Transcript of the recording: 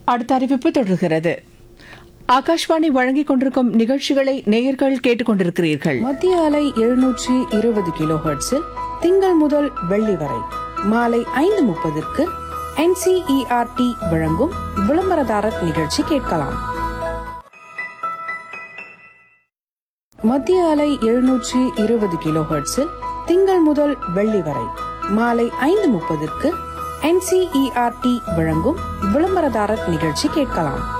அடுத்த அறிவிப்பு தொடர்கிறது ஆகாஷ்வாணி வழங்கிக் கொண்டிருக்கும் நிகழ்ச்சிகளை நேயர்கள் கேட்டுக்கொண்டிருக்கிறீர்கள் மத்திய அலை எழுநூற்றி இருபது கிலோ ஹெர்ட்ஸில் திங்கள் முதல் வெள்ளி வரை மாலை ஐந்து முப்பதற்கு என்சிஇஆர்டி வழங்கும் விளம்பரதாரர் நிகழ்ச்சி கேட்கலாம் மத்திய அலை எழுநூற்றி இருபது கிலோ ஹெர்ட்ஸில் திங்கள் முதல் வெள்ளி வரை மாலை ஐந்து முப்பதற்கு என்சிஇஆர்டி வழங்கும் விளம்பரதாரர் நிகழ்ச்சி கேட்கலாம்